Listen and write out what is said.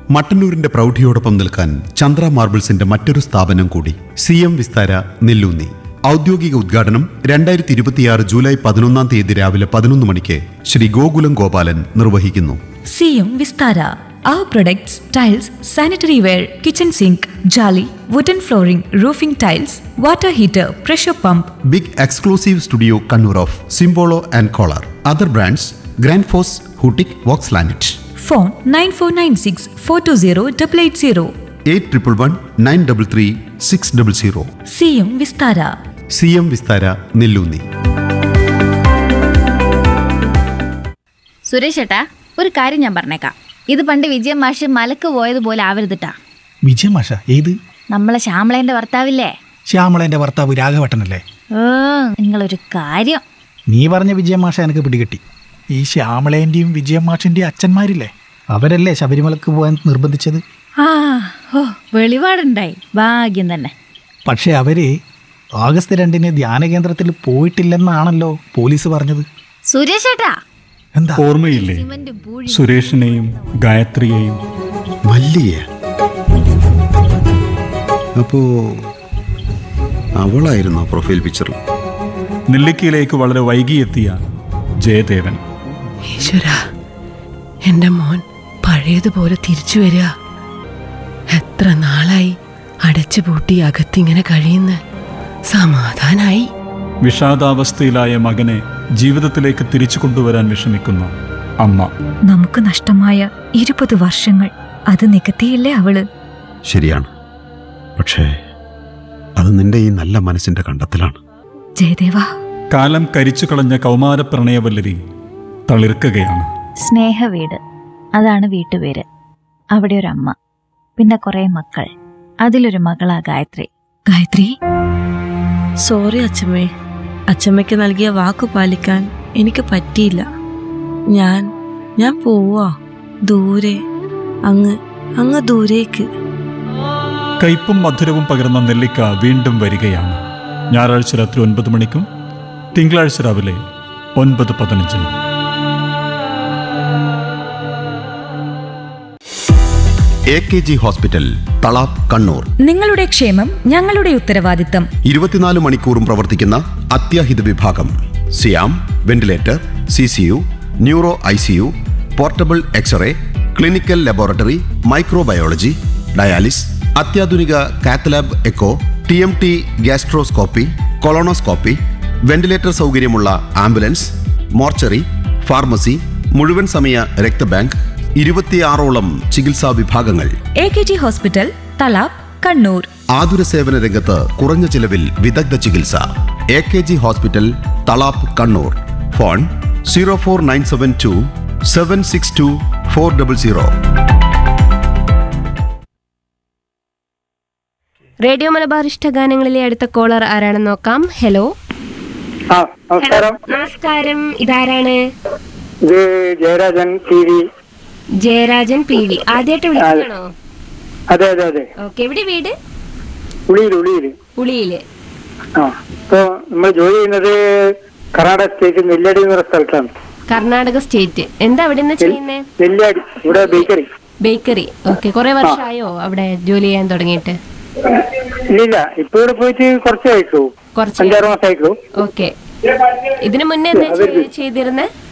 മട്ടന്നൂരിന്റെ പ്രൗഢിയോടൊപ്പം നിൽക്കാൻ ചന്ദ്ര മാർബിൾസിന്റെ മറ്റൊരു സ്ഥാപനം കൂടി സി എം വിസ്താര നെല്ലൂന്നി ഔദ്യോഗിക ഉദ്ഘാടനം രണ്ടായിരത്തി ഇരുപത്തിയാറ് ജൂലൈ പതിനൊന്നാം തീയതി രാവിലെ പതിനൊന്ന് മണിക്ക് ശ്രീ ഗോകുലം ഗോപാലൻ നിർവഹിക്കുന്നു സിയും Vistara Our products, tiles, sanitary ware, kitchen sink, jolly, wooden flooring, roofing tiles, water heater, pressure pump, big exclusive studio Kannur of Simpolo and Kohler other brands Grundfos ഹൂട്ടിക് വോക്സ് ലാനറ്റ് phone 9496 420 880. Eight triple one nine double three six double zero സിയും Vistara C M Vistara Nellunni Suresh ഏട്ടാ ഒരു കാര്യം ഞാൻ പറഞ്ഞേക്കാം ഇത് പണ്ട് വിജയൻ മാഷ് മലക്ക് പോയതുപോലെ ആവരുതിട്ടാ വിജയ മാഷ ഏത് നമ്മളെ ശ്യാമളേന്റെ ഭർത്താവില്ലേ ശ്യാമളന്റെ ഭർത്താവ് രാഘവട്ടനല്ലേ ഏ നിങ്ങളൊരു കാര്യം നീ പറഞ്ഞ വിജയ മാഷ എനിക്ക് പിടികിട്ടി ഈ ശ്യാമളേന്റെയും വിജയ മാഷിന്റെയും അച്ഛന്മാരില്ലേ അവരല്ലേ ശബരിമലക്ക് പോകാൻ നിർബന്ധിച്ചത് ആ ഓ വെളിപാടുണ്ടായി ഭാഗ്യം തന്നെ പക്ഷേ അവര് ആഗസ്റ്റ് രണ്ടിന് ധ്യാന കേന്ദ്രത്തിൽ പോയിട്ടില്ലെന്നാണല്ലോ പോലീസ് പറഞ്ഞത് സുരേഷ് ഏട്ടാ എന്താ ഓർമ്മയില്ലേ സിമന്റും പൂഴി സുരേഷിനെയും ഗായത്രിയെയും മല്ലിയ അപ്പോ അവളായിരുന്നു പ്രൊഫൈൽ പിക്ചറിൽ നെല്ലിക്കയിലേക്ക് വളരെ വൈകിയെത്തിയ ജയദേവൻ ഈശ്വര എൻ്റെ മോൻ പഴയതുപോലെ തിരിച്ചു വരിക എത്ര നാളായി അടച്ചു പൂട്ടി അകത്തിങ്ങനെ കഴിയുന്ന സമാധാനായി വിഷാദാവസ്ഥയിലായ മകനെ ജീവിതത്തിലേക്ക് തിരിച്ചു കൊണ്ടുവരാൻ വിഷമിക്കുന്ന അമ്മ നമുക്ക് നഷ്ടമായ ഇരുപത് വർഷങ്ങൾ അത് നികത്തിയില്ലേ അവള് ശരിയാണ് പക്ഷേ അത് നിന്റെ ഈ നല്ല മനസ്സിന്റെ കണ്ടെത്തലാണ് ജയദേവ കാലം കരിച്ചു കളഞ്ഞ കൗമാര പ്രണയവല്ലരി തളിർക്കുകയാണ് സ്നേഹവീട് അതാണ് വീട്ടുപേര് അവിടെ ഒരു അമ്മ പിന്നെ കുറെ മക്കൾ അതിലൊരു മകളാ ഗായത്രി ഗായത്രി സോറി അച്ഛമ്മേ അച്ഛമ്മയ്ക്ക് നൽകിയ വാക്ക് പാലിക്കാൻ എനിക്ക് പറ്റിയില്ല ഞാൻ ഞാൻ പോവാ ദൂരെ അങ്ങ് അങ്ങ് ദൂരേക്ക് കയ്പും മധുരവും പകർന്ന നെല്ലിക്ക വീണ്ടും വരികയാണ് ഞായറാഴ്ച രാത്രി ഒൻപത് മണിക്കും തിങ്കളാഴ്ച രാവിലെ ഒൻപത് പതിനഞ്ചിനും A K G hospital Thalap Kannur നിങ്ങളുടെ ക്ഷേമം ഞങ്ങളുടെ ഉത്തരവാദിത്തം ഇരുപത്തിനാല് മണിക്കൂറും പ്രവർത്തിക്കുന്ന അത്യാഹിത വിഭാഗം സിയാം ventilator C C U neuro I C U portable x ray clinical laboratory microbiology dialysis അത്യാധുനിക cath lab echo T M T gastroscopy colonoscopy ventilator സൗകര്യമുള്ള ആംബുലൻസ് മോർച്ചറി ഫാർമസി മുഴുവൻ സമയ രക്തബാങ്ക് ഇരുപത്തിയാറോളം ചികിത്സാ വിഭാഗങ്ങൾ A K G hospital Thalap Kannur ആതുര സേവന രംഗത്ത് കുറഞ്ഞ ചിലവിൽ വിദഗ്ധ ചികിത്സ A K G hospital Thalap Kannur phone zero four nine seven two seven six two four double zero radio Malabar ഇഷ്ടഗാനങ്ങളിലെ അടുത്ത കോളർ ആരാണെന്ന് നോക്കാം ഹലോ ആ നമസ്കാരം നമസ്കാരം ഇതാരാണ് ഇത് Jayarajan T V Jayarajan P V ആദ്യമായിട്ട് വിളിക്കുകയാണോ അതെ അതെ അതെ ഓക്കെ എവിടെ വീട് ഉളിയിൽ ഉളിയിൽ ഉളിയില് ആ ഇപ്പൊ നമ്മൾ ജോലി ചെയ്യുന്നത് കർണാടക സ്റ്റേറ്റ് നെല്ലിയാടി എന്ന് പറയുന്ന സ്ഥലത്താണ് കർണാടക സ്റ്റേറ്റ് എന്താ അവിടെ നിന്ന് ചെയ്യുന്നേ നെല്ലിയാടി ഇവിടെ ബേക്കറി ബേക്കറി ഓക്കെ കുറെ വർഷമായോ അവിടെ ജോലി ചെയ്യാൻ തുടങ്ങിയിട്ട് ഇല്ലില്ല ഇപ്പൊ ഇവിടെ പോയിട്ട് കുറച്ചേ ആയിട്ടുള്ളൂ കുറച്ച് അഞ്ചാറ് മാസം ആയിട്ടുള്ളൂ ഓക്കെ ഇതിനു മുന്നേ എന്താ ചെയ്- ചെയ്തിരുന്നേ